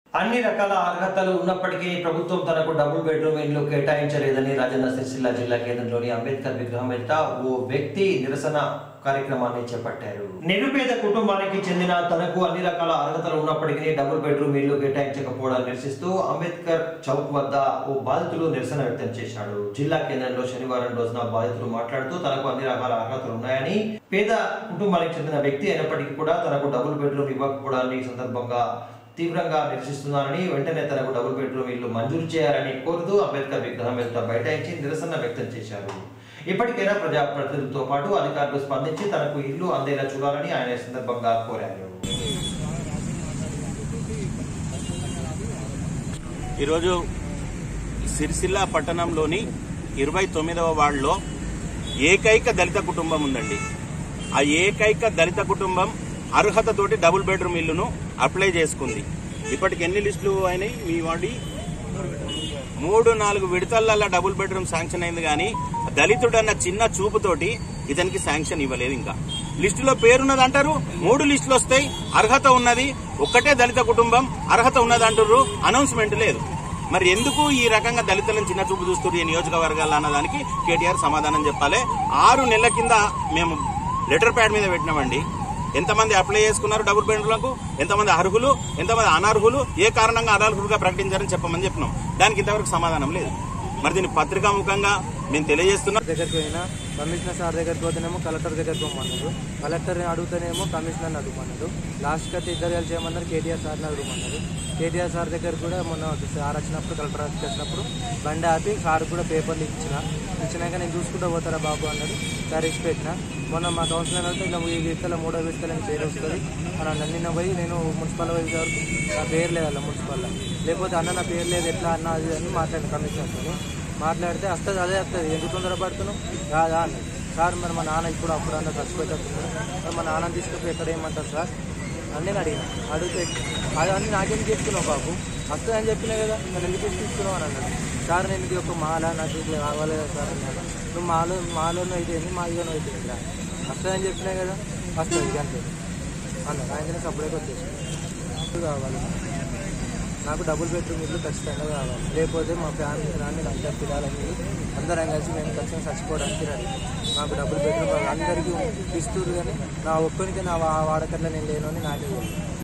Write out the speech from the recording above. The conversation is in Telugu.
అన్ని రకాల అర్హతలు ఉన్నప్పటికీ ప్రభుత్వం తనకు డబుల్ బెడ్రూమ్ ఇండ్లు కేటాయించలేదని రాజన్న సిరిసిల్ల జిల్లా కేంద్రంలోని అంబేద్కర్ విగ్రహం ఎదుట ఓ వ్యక్తి నిరసన కార్యక్రమాన్ని చేపట్టారు నిరుపేద కుటుంబానికి చెందిన తనకు అన్ని రకాల అర్హతలు ఉన్నప్పటికీ డబుల్ బెడ్రూమ్ ఇల్లు కేటాయించకపోవడాన్ని నిరసిస్తూ అంబేద్కర్ చౌక్ వద్ద ఓ బాధితులు నిరసన వ్యక్తం చేశాడు జిల్లా కేంద్రంలో శనివారం రోజున బాధితులు మాట్లాడుతూ తనకు అన్ని రకాల అర్హతలు ఉన్నాయని పేద కుటుంబానికి చెందిన వ్యక్తి అయినప్పటికీ కూడా తనకు డబుల్ బెడ్రూమ్ ఇవ్వకపోవడాన్ని ఈ సందర్భంగా తీవ్రంగా నిరసిస్తున్నారని వెంటనే తనకు డబుల్ బెడ్రూమ్ ఇల్లు మంజూరు చేయాలని కోరుతూ అంబేద్కర్ విగ్రహం ఎదుట బైఠాయించి నిరసన వ్యక్తం చేశారు ఇప్పటికైనా ప్రజాప్రతినిధులతో పాటు అధికారులు స్పందించి తనకు ఇల్లు అందేలా చూడాలని ఆయన ఈ సందర్భంగా కోరారు ఈరోజు సిరిసిల్ల పట్టణంలోని ఇరవై తొమ్మిదవ వార్డులో ఏకైక దళిత కుటుంబం ఉందండి ఆ ఏకైక దళిత కుటుంబం అర్హతతోటి డబుల్ బెడ్రూమ్ ఇల్లును అప్లై చేసుకుంది ఇప్పటికి ఎన్ని లిస్టులు అయినాయి మీ వాడి మూడు నాలుగు విడతల డబుల్ బెడ్రూమ్ శాంక్షన్ అయింది కానీ దళితుడన్న చిన్న చూపుతోటి ఇతనికి శాంక్షన్ ఇవ్వలేదు ఇంకా లిస్టులో పేరున్నది అంటారు మూడు లిస్టులు వస్తాయి అర్హత ఉన్నది ఒక్కటే దళిత కుటుంబం అర్హత ఉన్నది అంటారు అనౌన్స్మెంట్ లేదు మరి ఎందుకు ఈ రకంగా దళితులను చిన్న చూపు చూస్తారు ఈ నియోజకవర్గాలు అన్నదానికి కేటీఆర్ సమాధానం చెప్పాలి ఆరు నెలల కింద మేము లెటర్ ప్యాడ్ మీద పెట్టినామండి ఎంతమంది అప్లై చేసుకున్నారు డబుల్ బెడ్రూమ్లకు ఎంతమంది అర్హులు ఎంతమంది అనర్హులు ఏ కారణంగా అనర్హులుగా ప్రకటించారని చెప్పమని చెప్పినాం దానికి ఇంతవరకు సమాధానం లేదు మరి దీన్ని పత్రికాముఖంగా మేము తెలియజేస్తున్నాం దగ్గరికి పోయినా కమిషనర్ సార్ దగ్గరికి పోతేనేమో కలెక్టర్ దగ్గరికి పోమన్నారు కలెక్టర్ని అడుగుతానేమో కమిషనర్ని అడుగుమన్నారు లాస్ట్కి అయితే ఇద్దరు కలిసి చేయమన్నారు కేటీఆర్ సార్ని అడుగుమన్నారు కేటీఆర్ సార్ దగ్గర కూడా మొన్న సార్ వచ్చినప్పుడు కలెక్టర్ వచ్చినప్పుడు బండి ఆపి సార్ కూడా పేపర్లు ఇచ్చిన ఇచ్చినాక నేను చూసుకుంటూ పోతారా బాబు అన్నాడు సార్ ఇచ్చి పెట్టిన మొన్న మా కౌన్సిలర్ అంటే ఇలా ఈ విడతల మూడో విడతల అని పేరు వస్తుంది అని అన్నాడు నిన్న పోయి నేను మున్సిపల్ వైపు వరకు నా పేరు లేదు అలా మున్సిపల్ లేకపోతే అన్న నా పేరు లేదు ఎట్లా అన్న అది అని మాట్లాడిన కమిషనర్తో మాట్లాడితే వస్తుంది అదే వస్తుంది ఎందుకు తొందరపడుతున్నావు రాదా అన్నది సార్ మరి మా నాన్న ఇప్పుడు అప్పుడు అన్న చచ్చిపోతున్నాడు మరి మా నాన్న తీసుకుపోయి ఎక్కడ ఏమంటారు సార్ అని నేను అడిగిన అడిగితే అది అన్ని నాకేం చెప్తున్నావు బాబు వస్తుంది అని చెప్పినా కదా నన్ను ఎందుకు తీసుకున్నావు అని అన్నాడు సార్ నేను ఇది ఒక మాల నాకు ఇది కావాలి కదా సార్ అన్నాడు నువ్వు మాలో మాలోనూ అయితే ఏంది మా ఇదోనూ అయితే ఏంటి వస్తుందని చెప్పినా కదా వస్తుంది ఇది అంతే అన్నాడు ఆయన సపరేట్గా వచ్చేసి కావాలి నాకు డబుల్ బెడ్రూమ్ ఇల్లు ఖచ్చితంగా కావాలి లేకపోతే మా ఫ్యామిలీ కానీ అందరు పిల్లలని అందరం కలిసి మేము ఖచ్చితంగా చచ్చిపోవడానికి రెడీ నాకు డబుల్ బెడ్రూమ్ అందరికీ ఇస్తున్నారు కానీ నా ఒక్కరికి నా వా- వాడకట్లో నేను లేను అని నాకే తెలియదు.